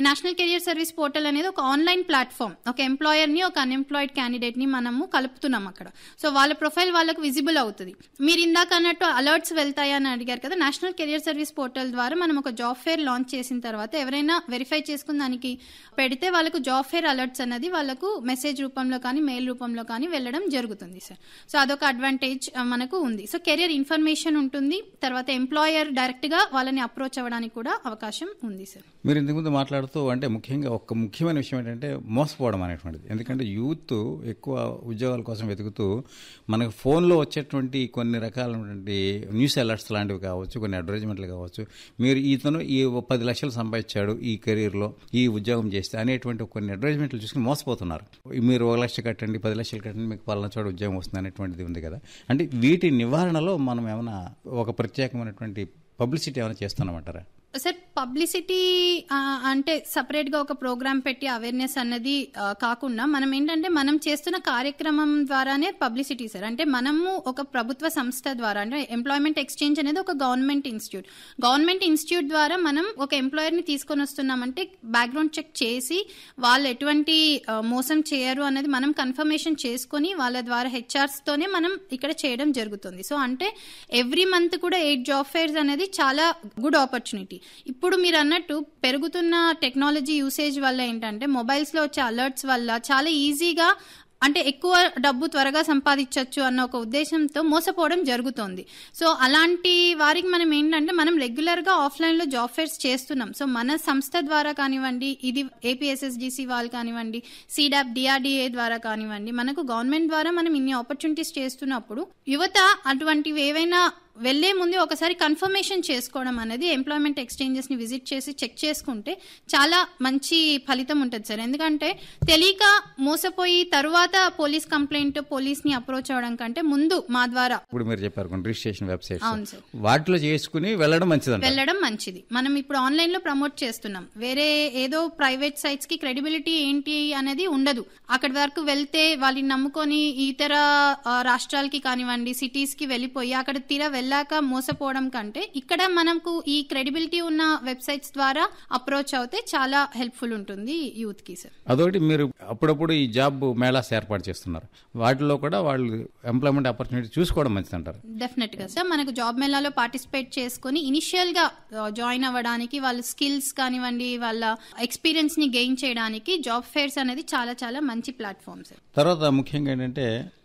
National career service portal అనేది ఒక online platform ఒక ఎంప్లాయర్ ని ఒక అన్ఎంప్లాయిడ్ క్యాండిడేట్ ని మనము కలుపుతున్నాం అక్కడ సో వాళ్ళ ప్రొఫైల్ వాళ్ళకు విజిబుల్ అవుతుంది మీరు ఇందాక అన్నట్టు అలర్ట్స్ వెళ్తాయా అని అడిగారు కదా నేషనల్ కెరియర్ సర్వీస్ పోర్టల్ ద్వారా మనం ఒక జాబ్ ఫేర్ లాంచ్ చేసిన తర్వాత ఎవరైనా వెరిఫై చేసుకున్న దానికి పెడితే వాళ్ళకు జాబ్ ఫేర్ అలర్ట్స్ అనేది వాళ్ళకు మెసేజ్ రూపంలో కానీ మెయిల్ రూపంలో కానీ వెళ్ళడం జరుగుతుంది సార్ సో అదొక అడ్వాంటేజ్ ఆ, మనకు ఉంది సో కెరియర్ ఇన్ఫర్మేషన్ ఉంటుంది తర్వాత ఎంప్లాయర్ డైరెక్ట్ గా వాళ్ళని అప్రోచ్ అవ్వడానికి కూడా అవకాశం ఉంది సార్ మీరు ఇంతకుముందు మాట్లాడుతూ అంటే ముఖ్యంగా ఒక ముఖ్యమైన విషయం ఏంటంటే మోసపోవడం అనేటువంటిది ఎందుకంటే యూత్ ఎక్కువ ఉద్యోగాల కోసం వెతుకుతూ మనకు ఫోన్లో వచ్చేటువంటి కొన్ని రకాలైనటువంటి న్యూస్ అలర్ట్స్ లాంటివి కావచ్చు కొన్ని అడ్వర్టైజ్మెంట్లు కావచ్చు మీరు ఇతను ఈ పది లక్షలు సంపాదించాడు ఈ కెరీర్లో ఈ ఉద్యోగం చేస్తే అనేటువంటి కొన్ని అడ్వర్టైజ్మెంట్లు చూసుకుని మోసపోతున్నారు మీరు ఒక లక్ష కట్టండి పది లక్షలు కట్టండి మీకు పలానా చోట ఉద్యోగం వస్తుంది అనేటువంటిది ఉంది కదా అంటే వీటి నివారణలో మనం ఏమైనా ఒక ప్రత్యేకమైనటువంటి పబ్లిసిటీ ఏమైనా చేస్తున్నామంటారా సార్ పబ్లిసిటీ ఆ, అంటే సపరేట్ గా ఒక ప్రోగ్రామ్ పెట్టి అవేర్నెస్ అన్నది ఆ, కాకుండా మనం ఏంటంటే మనం చేస్తున్న కార్యక్రమం ద్వారానే పబ్లిసిటీ సార్ అంటే మనము ఒక ప్రభుత్వ సంస్థ ద్వారా అంటే ఎంప్లాయ్మెంట్ ఎక్స్చేంజ్ అనేది ఒక గవర్నమెంట్ ఇన్స్టిట్యూట్ గవర్నమెంట్ ఇన్స్టిట్యూట్ ద్వారా మనం ఒక ఎంప్లాయర్ ని తీసుకొని వస్తున్నామంటే బ్యాక్గ్రౌండ్ చెక్ చేసి వాళ్ళు ఎటువంటి ఆ, మోసం చేయరు అనేది మనం కన్ఫర్మేషన్ చేసుకొని వాళ్ళ ద్వారా హెచ్ఆర్స్ తోనే మనం ఇక్కడ చేయడం జరుగుతుంది సో అంటే ఎవ్రీ మంత్ కూడా ఎయిట్ జాబ్ ఫేర్స్ అనేది చాలా గుడ్ ఆపర్చునిటీ ఇప్పుడు మీరు అన్నట్టు పెరుగుతున్న టెక్నాలజీ యూసేజ్ వల్ల ఏంటంటే మొబైల్స్ లో వచ్చే అలర్ట్స్ వల్ల చాలా ఈజీగా అంటే ఎక్కువ డబ్బు త్వరగా సంపాదించవచ్చు అన్న ఒక ఉద్దేశంతో మోసపోవడం జరుగుతోంది సో అలాంటి వారికి మనం ఏంటంటే మనం రెగ్యులర్ గా ఆఫ్లైన్ లో జాబ్ ఫేర్స్ చేస్తున్నాం సో మన సంస్థ ద్వారా కానివ్వండి ఇది ఏపీఎస్ఎస్డిసి వాళ్ళు కానివ్వండి సీడాప్ డిఆర్డిఏ ద్వారా కానివ్వండి మనకు గవర్నమెంట్ ద్వారా మనం ఇన్ని ఆపర్చునిటీస్ చేస్తున్నప్పుడు యువత అటువంటివి ఏవైనా వెళ్లే ముందు ఒకసారి కన్ఫర్మేషన్ చేసుకోవడం అనేది ఎంప్లాయ్మెంట్ ఎక్స్చేంజెస్ ని విజిట్ చేసి చెక్ చేసుకుంటే చాలా మంచి ఫలితం ఉంటుంది సార్ ఎందుకంటే తెలియక మోసపోయి తరువాత పోలీస్ కంప్లైంట్ పోలీస్ ని అప్రోచ్ అవడం కంటే ముందు మా ద్వారా ఇప్పుడు మీరు చెప్పారు కొన్ని రిజిస్ట్రేషన్ వెబ్సైట్స్ అవును సార్ వాటిలో చేసుకుని వెళ్ళడం మంచిదంట వెళ్ళడం మంచిది మనం ఇప్పుడు ఆన్లైన్ లో ప్రమోట్ చేస్తున్నాం వేరే ఏదో ప్రైవేట్ సైట్స్ కి క్రెడిబిలిటీ ఏంటి అనేది ఉండదు అక్కడి వరకు వెళ్తే వాళ్ళని నమ్ముకొని ఇతర ఆ, రాష్ట్రాలకి కానివ్వండి సిటీస్ కి వెళ్ళిపోయి అక్కడ తీరా వెళ్ళాక మోసపోవడం కంటే ఇక్కడ మనకు ఈ క్రెడిబిలిటీ ఉన్న వెబ్సైట్స్ ద్వారా అప్రోచ్ అవుతే చాలా హెల్ప్ఫుల్ ఉంటుంది యూత్ కి సార్ అదొకటి మీరు అప్పుడప్పుడు ఈ జాబ్ మేళాస్ ఏర్పాటు చేస్తున్నారు వాటిలో కూడా వాళ్ళు ఎంప్లాయ్మెంట్ ఆపర్చునిటీ చూసుకోవడం మంచిదంటారు డెఫినెట్ గా సార్ మనకు జాబ్ మేళాలో పార్టిసిపేట్ చేసుకుని ఇనిషియల్ గా జాయిన్ అవ్వడానికి వాళ్ళ స్కిల్స్ కానివ్వండి వాళ్ళ ఎక్స్పీరియన్స్ ని గెయిన్ చేయడానికి జాబ్ ఫేర్స్ అనేది చాలా చాలా మంచి ప్లాట్ఫామ్ సార్ తర్వాత ముఖ్యంగా ఏంటంటే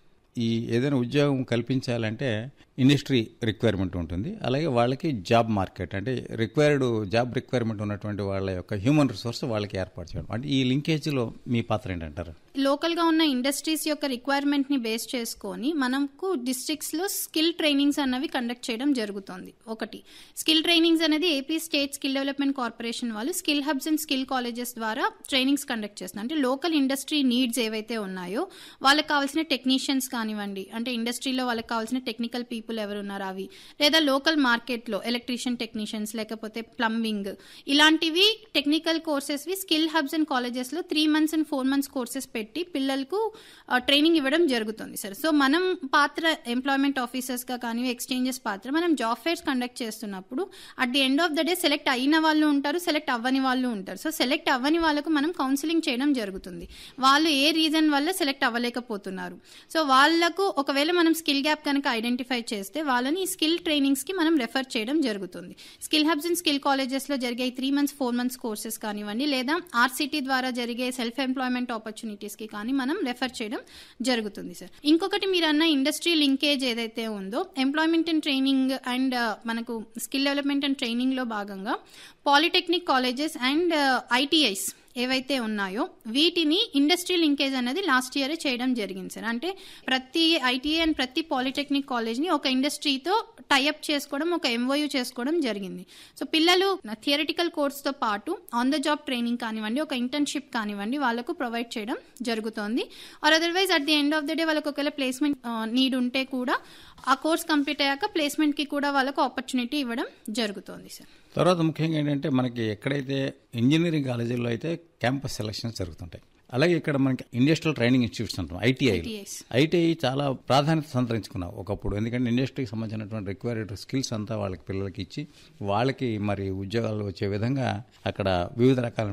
ఈ ఏదైనా ఉద్యోగం కల్పించాలంటే ఇండస్ట్రీ రిక్వైర్మెంట్ ఉంటుంది అలాగే వాళ్ళకి జాబ్ మార్కెట్ అంటే రిక్వైర్డ్ జాబ్ రిక్వైర్మెంట్ ఉన్నటువంటి వాళ్ళ యొక్క హ్యూమన్ రిసోర్స్ వాళ్ళకి ఏర్పాటు చేయడం అంటే ఈ లింకేజ్లో మీ పాత్ర ఏంటంటారు లోకల్ గా ఉన్న ఇండస్ట్రీస్ యొక్క రిక్వైర్మెంట్ ని బేస్ చేసుకొని మనకు డిస్ట్రిక్ట్స్ లో స్కిల్ ట్రైనింగ్స్ అన్నవి కండక్ట్ చేయడం జరుగుతుంది ఒకటి స్కిల్ ట్రైనింగ్స్ అనేది AP state skill development corporation వాళ్ళు skill hubs and skill colleges ద్వారా ట్రైనింగ్స్ కండక్ట్ చేస్తున్నారు అంటే లోకల్ ఇండస్ట్రీ నీడ్స్ ఏవైతే ఉన్నాయో వాళ్ళకి కావాల్సిన టెక్నీషియన్స్ కానివ్వండి అంటే ఇండస్ట్రీలో వాళ్ళకి కావాల్సిన టెక్నికల్ పీపుల్ ఎవరు ఉన్నారు అవి లేదా లోకల్ మార్కెట్ లో ఎలక్ట్రీషియన్ టెక్నీషియన్స్ లేకపోతే ప్లంబింగ్ ఇలాంటివి టెక్నికల్ కోర్సెస్ వి స్కిల్ హబ్స్ అండ్ కాలేజెస్ లో three months and four months courses పెట్టి పిల్లలకు ట్రైనింగ్ ఇవ్వడం జరుగుతుంది సార్ సో మనం పాత్ర ఎంప్లాయ్మెంట్ ఆఫీసర్స్ గా కానీ ఎక్స్చేంజెస్ పాత్ర మనం జాబ్ ఫేర్స్ కండక్ట్ చేస్తున్నప్పుడు at the end of the day select అయిన వాళ్ళు ఉంటారు సెలెక్ట్ అవ్వని వాళ్ళు ఉంటారు సో సెలెక్ట్ అవ్వని వాళ్ళకు మనం కౌన్సిలింగ్ చేయడం జరుగుతుంది వాళ్ళు ఏ రీజన్ వల్ల సెలెక్ట్ అవ్వలేకపోతున్నారు సో వాళ్ళకు ఒకవేళ మనం స్కిల్ గ్యాప్ కనుక ఐడెంటిఫై చేస్తే వాళ్ళని ఈ స్కిల్ ట్రైనింగ్స్ కి మనం రెఫర్ చేయడం జరుగుతుంది skill hubs and skill colleges లో జరిగే three months four months courses కానివ్వండి లేదా ఆర్సిటీ ద్వారా జరిగే సెల్ఫ్ ఎంప్లాయ్మెంట్ ఆపర్చునిటీస్ కి కానీ మనం రెఫర్ చేయడం జరుగుతుంది సార్ ఇంకొకటి మీరు అన్న ఇండస్ట్రీ లింకేజ్ ఏదైతే ఉందో ఎంప్లాయ్మెంట్ అండ్ ట్రైనింగ్ అండ్ మనకు స్కిల్ డెవలప్మెంట్ అండ్ ట్రైనింగ్ లో భాగంగా పాలిటెక్నిక్ కాలేజెస్ అండ్ ఐటీఐస్ ఏవైతే ఉన్నాయో వీటిని ఇండస్ట్రీ లింకేజ్ అనేది లాస్ట్ ఇయర్ చేయడం జరిగింది సార్ అంటే ప్రతి ఐటీఐ అండ్ ప్రతి పాలిటెక్నిక్ కాలేజ్ ని ఒక ఇండస్ట్రీతో టైఅప్ చేసుకోవడం ఒక ఎంఓయూ చేసుకోవడం జరిగింది సో పిల్లలు థియరిటికల్ కోర్స్ తో పాటు ఆన్ ద జాబ్ ట్రైనింగ్ కానివ్వండి ఒక ఇంటర్న్షిప్ కానివ్వండి వాళ్ళకు ప్రొవైడ్ చేయడం జరుగుతోంది or otherwise at the end of the day వాళ్ళకి ఒకవేళ ప్లేస్మెంట్ నీడ్ ఉంటే కూడా ఆ కోర్స్ కంప్లీట్ అయ్యాక ప్లేస్మెంట్ కి కూడా వాళ్ళకు ఆపర్చునిటీ ఇవ్వడం జరుగుతోంది సార్ తర్వాత ముఖ్యంగా ఏంటంటే మనకి ఎక్కడైతే ఇంజనీరింగ్ కాలేజీల్లో అయితే క్యాంపస్ సెలక్షన్స్ జరుగుతుంటాయి అలాగే ఇక్కడ మనకి ఇండస్ట్రియల్ ట్రైనింగ్ ఇన్స్టిట్యూట్స్ అంటాం ఐటీఐ ITIs. ఐటీఐ చాలా ప్రాధాన్యత సంతరించుకున్నాం ఒకప్పుడు ఎందుకంటే ఇండస్ట్రీకి సంబంధించినటువంటి రిక్వైర్డ్ స్కిల్స్ అంతా వాళ్ళకి పిల్లలకి ఇచ్చి వాళ్ళకి మరి ఉద్యోగాలు వచ్చే విధంగా అక్కడ వివిధ రకాల